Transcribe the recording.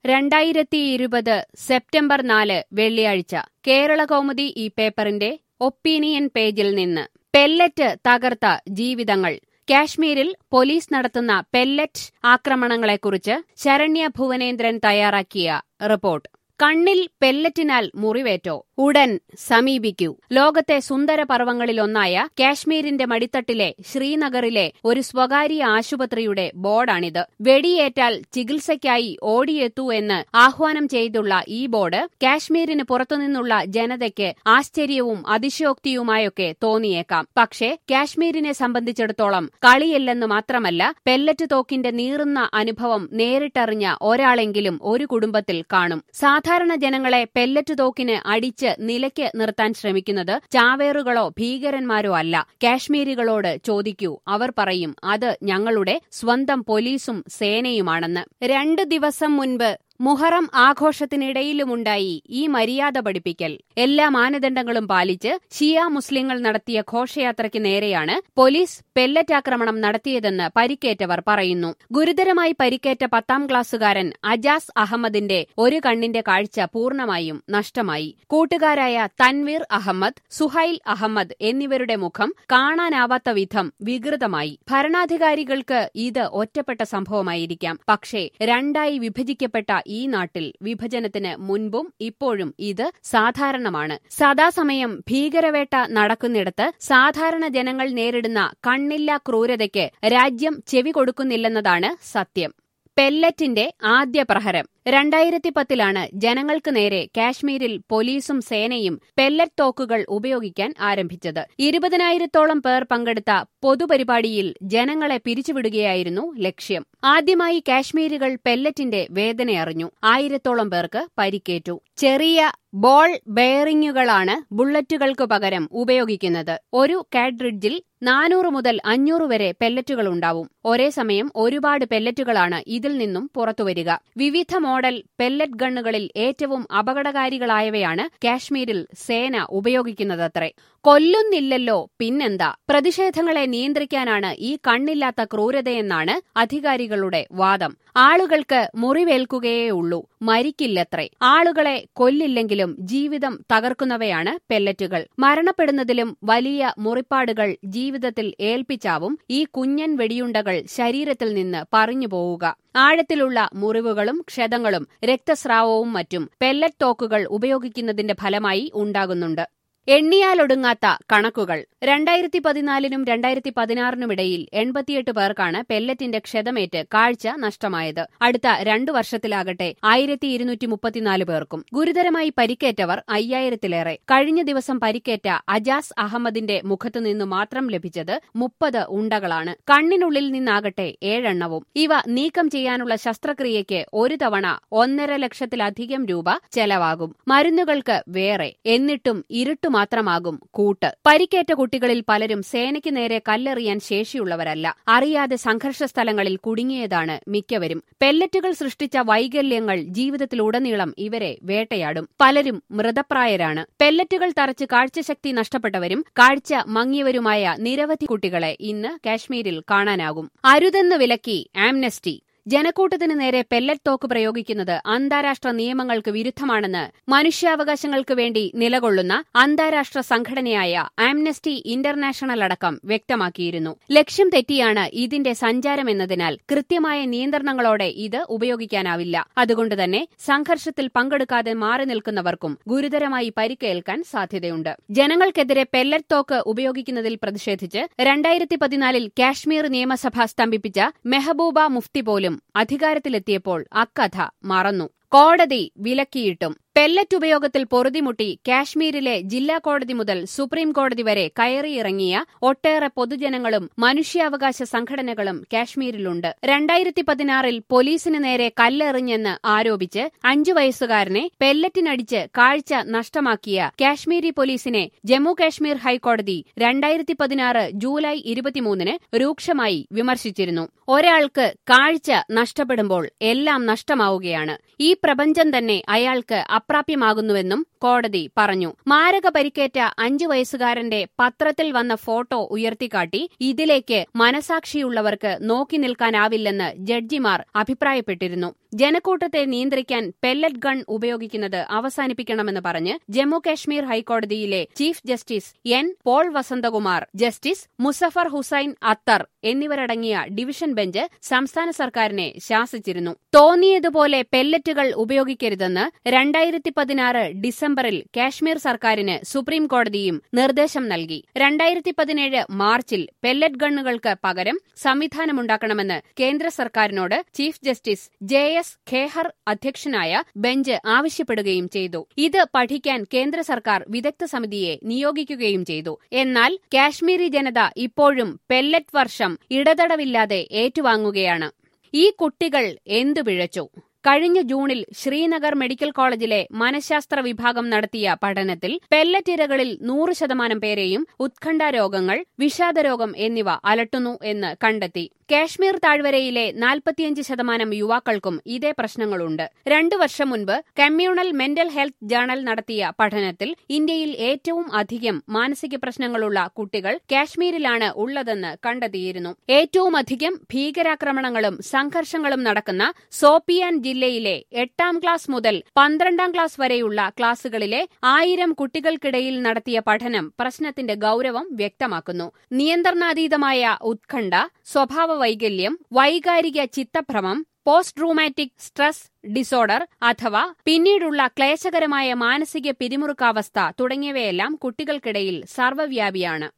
രണ്ടായിരത്തി ഇരുപത് സെപ്റ്റംബർ നാല് വെള്ളിയാഴ്ച കേരളകൗമുദി ഈ പേപ്പറിന്റെ ഒപ്പീനിയൻ പേജിൽ നിന്ന് പെല്ലറ്റ് തകർത്ത ജീവിതങ്ങൾ കാശ്മീരിൽ പോലീസ് നടത്തുന്ന പെല്ലറ്റ് ആക്രമണങ്ങളെക്കുറിച്ച് ശരണ്യ ഭുവനേന്ദ്രൻ തയ്യാറാക്കിയ റിപ്പോർട്ട് കണ്ണിൽ പെല്ലറ്റിനാൽ മുറിവേറ്റോ ഉടൻ സമീപിക്കൂ ലോകത്തെ സുന്ദര പർവ്വങ്ങളിലൊന്നായ കാശ്മീരിന്റെ മടിത്തട്ടിലെ ശ്രീനഗറിലെ ഒരു സ്വകാര്യ ആശുപത്രിയുടെ ബോർഡാണിത് വെടിയേറ്റാൽ ചികിത്സയ്ക്കായി ഓടിയെത്തൂ എന്ന് ആഹ്വാനം ചെയ്തുള്ള ഈ ബോർഡ് കാശ്മീരിന് പുറത്തുനിന്നുള്ള ജനതയ്ക്ക് ആശ്ചര്യവും അതിശയോക്തിയുമായൊക്കെ തോന്നിയേക്കാം പക്ഷേ കാശ്മീരിനെ സംബന്ധിച്ചിടത്തോളം കളിയല്ലെന്ന് മാത്രമല്ല പെല്ലറ്റ് തോക്കിന്റെ നീറുന്ന അനുഭവം നേരിട്ടറിഞ്ഞ ഒരാളെങ്കിലും ഒരു കുടുംബത്തിൽ കാണും സാധാരണ ജനങ്ങളെ പെല്ലറ്റ് തോക്കിന് അടിച്ച് നിലയ്ക്ക് നിർത്താൻ ശ്രമിക്കുന്നത് ചാവേറുകളോ ഭീകരന്മാരോ അല്ല കാശ്മീരികളോട് ചോദിക്കൂ അവർ പറയും അത് ഞങ്ങളുടെ സ്വന്തം പോലീസും സേനയുമാണെന്ന് രണ്ടു ദിവസം മുൻപ് മുഹറം ആഘോഷത്തിനിടയിലുമുണ്ടായി ഈ മര്യാദ പഠിപ്പിക്കൽ എല്ലാ മാനദണ്ഡങ്ങളും പാലിച്ച് ഷിയ മുസ്ലിങ്ങൾ നടത്തിയ ഘോഷയാത്രയ്ക്ക് നേരെയാണ് പോലീസ് പെല്ലറ്റ് ആക്രമണം നടത്തിയതെന്ന് പരിക്കേറ്റവർ പറയുന്നു ഗുരുതരമായി പരിക്കേറ്റ പത്താം ക്ലാസ്സുകാരൻ അജാസ് അഹമ്മദിന്റെ ഒരു കണ്ണിന്റെ കാഴ്ച പൂർണ്ണമായും നഷ്ടമായി കൂട്ടുകാരായ തൻവീർ അഹമ്മദ് സുഹൈൽ അഹമ്മദ് എന്നിവരുടെ മുഖം കാണാനാവാത്ത വിധം വികൃതമായി ഭരണാധികാരികൾക്ക് ഇത് ഒറ്റപ്പെട്ട സംഭവമായിരിക്കാം പക്ഷേ രണ്ടായി വിഭജിക്കപ്പെട്ട ഈ നാട്ടിൽ വിഭജനത്തിന് മുൻപും ഇപ്പോഴും ഇത് സാധാരണമാണ് സദാസമയം ഭീകരവേട്ട നടക്കുന്നിടത്ത് സാധാരണ ജനങ്ങൾ നേരിടുന്ന കണ്ണില്ലാ ക്രൂരതയ്ക്ക് രാജ്യം ചെവി കൊടുക്കുന്നില്ലെന്നതാണ് സത്യം പെല്ലറ്റിന്റെ ആദ്യ പ്രഹരം രണ്ടായിരത്തി പത്തിലാണ് ജനങ്ങൾക്ക് നേരെ കാശ്മീരിൽ പോലീസും സേനയും പെല്ലറ്റ് തോക്കുകൾ ഉപയോഗിക്കാൻ ആരംഭിച്ചത് ഇരുപതിനായിരത്തോളം പേർ പങ്കെടുത്ത പൊതുപരിപാടിയിൽ ജനങ്ങളെ പിരിച്ചുവിടുകയായിരുന്നു ലക്ഷ്യം ആദ്യമായി കാശ്മീരികൾ പെല്ലറ്റിന്റെ വേദനയറിഞ്ഞു ആയിരത്തോളം പേർക്ക് പരിക്കേറ്റു ചെറിയ ബോൾ ബെയറിങ്ങുകളാണ് ബുള്ളറ്റുകൾക്ക് പകരം ഉപയോഗിക്കുന്നത് ഒരു കാഡ്രിഡ്ജിൽ നാനൂറ് മുതൽ അഞ്ഞൂറ് വരെ പെല്ലറ്റുകൾ ഉണ്ടാവും ഒരേ സമയം ഒരുപാട് പെല്ലറ്റുകളാണ് ഇതിൽ നിന്നും പുറത്തുവരിക വിവിധ മോഡൽ പെല്ലറ്റ് ഗണ്ണുകളിൽ ഏറ്റവും അപകടകാരികളായവയാണ് കാശ്മീരിൽ സേന ഉപയോഗിക്കുന്നതത്രേ കൊല്ലുന്നില്ലല്ലോ പിന്നെന്താ പ്രതിഷേധങ്ങളെ നിയന്ത്രിക്കാനാണ് ഈ കണ്ണില്ലാത്ത ക്രൂരതയെന്നാണ് അധികാരികളുടെ വാദം ആളുകൾക്ക് മുറിവേൽക്കുകയേ ഉള്ളൂ മരിക്കില്ലത്രേ ആളുകളെ കൊല്ലില്ലെങ്കിലും ജീവിതം തകർക്കുന്നവയാണ് പെല്ലറ്റുകൾ മരണപ്പെടുന്നതിലും വലിയ മുറിപ്പാടുകൾ ജീവിതത്തിൽ ഏൽപ്പിച്ചാവും ഈ കുഞ്ഞൻ വെടിയുണ്ടകൾ ശരീരത്തിൽ നിന്ന് പറഞ്ഞു പോവുക ആഴത്തിലുള്ള മുറിവുകളും ക്ഷതങ്ങളും രക്തസ്രാവവും മറ്റും പെല്ലറ്റ് തോക്കുകൾ ഉപയോഗിക്കുന്നതിന്റെ ഫലമായി ഉണ്ടാകുന്നുണ്ട് എണ്ണിയാലൊടുങ്ങാത്ത കണക്കുകൾ രണ്ടായിരത്തി പതിനാലിനും രണ്ടായിരത്തി പതിനാറിനുമിടയിൽ എൺപത്തിയെട്ട് പേർക്കാണ് പെല്ലറ്റിന്റെ ക്ഷതമേറ്റ് കാഴ്ച നഷ്ടമായത് അടുത്ത രണ്ടു വർഷത്തിലാകട്ടെ ആയിരത്തി ഇരുന്നൂറ്റി മുപ്പത്തിനാല് പേർക്കും ഗുരുതരമായി പരിക്കേറ്റവർ അയ്യായിരത്തിലേറെ കഴിഞ്ഞ ദിവസം പരിക്കേറ്റ അജാസ് അഹമ്മദിന്റെ മുഖത്തുനിന്ന് മാത്രം ലഭിച്ചത് മുപ്പത് ഉണ്ടകളാണ് കണ്ണിനുള്ളിൽ നിന്നാകട്ടെ ഏഴെണ്ണവും ഇവ നീക്കം ചെയ്യാനുള്ള ശസ്ത്രക്രിയയ്ക്ക് ഒരു തവണ ഒന്നര ലക്ഷത്തിലധികം രൂപ ചെലവാകും മരുന്നുകൾക്ക് വേറെ എന്നിട്ടും ഇരുട്ടു മാത്രമാകും കൂട്ട് പരിക്കേറ്റ കുട്ടികളിൽ പലരും സേനയ്ക്ക് നേരെ കല്ലെറിയാൻ ശേഷിയുള്ളവരല്ല അറിയാതെ സംഘർഷ സ്ഥലങ്ങളിൽ കുടുങ്ങിയതാണ് മിക്കവരും പെല്ലറ്റുകൾ സൃഷ്ടിച്ച വൈകല്യങ്ങൾ ജീവിതത്തിലുടനീളം ഇവരെ വേട്ടയാടും പലരും മൃതപ്രായരാണ് പെല്ലറ്റുകൾ തറച്ച് കാഴ്ചശക്തി നഷ്ടപ്പെട്ടവരും കാഴ്ച മങ്ങിയവരുമായ നിരവധി കുട്ടികളെ ഇന്ന് കാശ്മീരിൽ കാണാനാകും അരുതെന്ന് വിലക്കി ആംനസ്റ്റി ജനക്കൂട്ടത്തിനു നേരെ പെല്ലറ്റ് തോക്ക് പ്രയോഗിക്കുന്നത് അന്താരാഷ്ട്ര നിയമങ്ങൾക്ക് വിരുദ്ധമാണെന്ന് മനുഷ്യാവകാശങ്ങൾക്ക് വേണ്ടി നിലകൊള്ളുന്ന അന്താരാഷ്ട്ര സംഘടനയായ ആംനസ്റ്റി ഇന്റർനാഷണൽ അടക്കം വ്യക്തമാക്കിയിരുന്നു ലക്ഷ്യം തെറ്റിയാണ് ഇതിന്റെ സഞ്ചാരമെന്നതിനാൽ കൃത്യമായ നിയന്ത്രണങ്ങളോടെ ഇത് ഉപയോഗിക്കാനാവില്ല അതുകൊണ്ടുതന്നെ സംഘർഷത്തിൽ പങ്കെടുക്കാതെ മാറി നിൽക്കുന്നവർക്കും ഗുരുതരമായി പരിക്കേൽക്കാൻ സാധ്യതയുണ്ട് ജനങ്ങൾക്കെതിരെ പെല്ലറ്റ് തോക്ക് ഉപയോഗിക്കുന്നതിൽ പ്രതിഷേധിച്ച് രണ്ടായിരത്തി പതിനാലിൽ കാശ്മീർ നിയമസഭ സ്തംഭിപ്പിച്ച മെഹബൂബ മുഫ്തി പോലും അധികാരത്തിലെത്തിയപ്പോൾ അക്കഥ മറന്നു കോടതി വിലക്കിയിട്ടും പെല്ലറ്റ് ഉപയോഗത്തിൽ പൊറുതിമുട്ടി കാശ്മീരിലെ ജില്ലാ കോടതി മുതൽ സുപ്രീം കോടതി വരെ കയറിയിറങ്ങിയ ഒട്ടേറെ പൊതുജനങ്ങളും മനുഷ്യാവകാശ സംഘടനകളും കാശ്മീരിലുണ്ട് രണ്ടായിരത്തി പതിനാറിൽ പോലീസിന് നേരെ കല്ലെറിഞ്ഞെന്ന് ആരോപിച്ച് അഞ്ചു വയസ്സുകാരനെ പെല്ലറ്റിനടിച്ച് കാഴ്ച നഷ്ടമാക്കിയ കാശ്മീരി പോലീസിനെ ജമ്മു കാശ്മീർ ഹൈക്കോടതി രണ്ടായിരത്തി പതിനാറ് ജൂലൈ ഇരുപത്തിമൂന്നിന് രൂക്ഷമായി വിമർശിച്ചിരുന്നു ഒരാൾക്ക് കാഴ്ച നഷ്ടപ്പെടുമ്പോൾ എല്ലാം നഷ്ടമാവുകയാണ് ഈ പ്രപഞ്ചം തന്നെ അയാൾക്ക് അപ്രാപ്യമാകുന്നുവെന്നും കോടതി പറഞ്ഞു മാരക പരിക്കേറ്റ അഞ്ചു വയസ്സുകാരന്റെ പത്രത്തിൽ വന്ന ഫോട്ടോ ഉയർത്തിക്കാട്ടി ഇതിലേക്ക് മനസാക്ഷിയുള്ളവർക്ക് നോക്കി നിൽക്കാനാവില്ലെന്ന് ജഡ്ജിമാർ അഭിപ്രായപ്പെട്ടിരുന്നു ജനക്കൂട്ടത്തെ നിയന്ത്രിക്കാൻ പെല്ലറ്റ് ഗൺ ഉപയോഗിക്കുന്നത് അവസാനിപ്പിക്കണമെന്ന് പറഞ്ഞ് ജമ്മുകാശ്മീർ ഹൈക്കോടതിയിലെ chief justice N Paul Vasanthakumar justice Muzaffar Hussain Attar എന്നിവരടങ്ങിയ ഡിവിഷൻ ബെഞ്ച് സംസ്ഥാന സർക്കാരിനെ ശാസിച്ചിരുന്നു തോന്നിയതുപോലെ പെല്ലറ്റുകൾ ഉപയോഗിക്കരുതെന്ന് രണ്ടായിരത്തി പതിനാറ് ഡിസംബറിൽ കാശ്മീർ സർക്കാരിന് സുപ്രീം കോടതിയും നിർദ്ദേശം നൽകി രണ്ടായിരത്തി പതിനേഴ് മാർച്ചിൽ പെല്ലറ്റ് ഗണ്ണുകൾക്ക് പകരം സംവിധാനമുണ്ടാക്കണമെന്ന് കേന്ദ്ര സർക്കാരിനോട് chief justice J S Khehar അധ്യക്ഷനായ ബെഞ്ച് ആവശ്യപ്പെടുകയും ചെയ്തു ഇത് പഠിക്കാൻ കേന്ദ്ര സർക്കാർ വിദഗ്ധ സമിതിയെ നിയോഗിക്കുകയും ചെയ്തു എന്നാൽ കാശ്മീരി ജനത ഇപ്പോഴും പെല്ലറ്റ് വർഷം ഇടതടവില്ലാതെ ഏറ്റുവാങ്ങുകയാണ് ഈ കുട്ടികൾ എന്തു പിഴച്ചു കഴിഞ്ഞ ജൂണിൽ ശ്രീനഗർ മെഡിക്കൽ കോളേജിലെ മനഃശാസ്ത്ര വിഭാഗം നടത്തിയ പഠനത്തിൽ പെല്ലറ്റിരകളിൽ നൂറ് ശതമാനം പേരെയും ഉത്കണ്ഠ രോഗങ്ങൾ വിഷാദരോഗം എന്നിവ അലട്ടുന്നു എന്ന് കണ്ടെത്തി കാശ്മീർ താഴ്വരയിലെ നാൽപ്പത്തിയഞ്ച് ശതമാനം യുവാക്കൾക്കും ഇതേ പ്രശ്നങ്ങളുണ്ട് രണ്ടു വർഷം മുൻപ് കമ്മ്യൂണൽ മെന്റൽ ഹെൽത്ത് ജേണൽ നടത്തിയ പഠനത്തിൽ ഇന്ത്യയിൽ ഏറ്റവും അധികം മാനസിക പ്രശ്നങ്ങളുള്ള കുട്ടികൾ കാശ്മീരിലാണ് ഉള്ളതെന്ന് കണ്ടെത്തിയിരുന്നു ഏറ്റവും അധികം ഭീകരാക്രമണങ്ങളും സംഘർഷങ്ങളും നടക്കുന്ന സോപ്പിയാൻ ജില്ലയിലെ എട്ടാം ക്ലാസ് മുതൽ പന്ത്രണ്ടാം ക്ലാസ് വരെയുള്ള ക്ലാസുകളിലെ ആയിരം കുട്ടികൾക്കിടയിൽ നടത്തിയ പഠനം പ്രശ്നത്തിന്റെ ഗൌരവം വ്യക്തമാക്കുന്നു നിയന്ത്രണാതീതമായ ഉത്കണ്ഠ സ്വഭാവ വൈകല്യം വൈകാരിക ചിത്തഭ്രമം പോസ്റ്റ് റൂമാറ്റിക് സ്ട്രെസ് ഡിസോർഡർ അഥവാ പിന്നീടുള്ള ക്ലേശകരമായ മാനസിക പിരിമുറുക്കാവസ്ഥ തുടങ്ങിയവയെല്ലാം കുട്ടികൾക്കിടയിൽ സർവ്വവ്യാപിയാണ്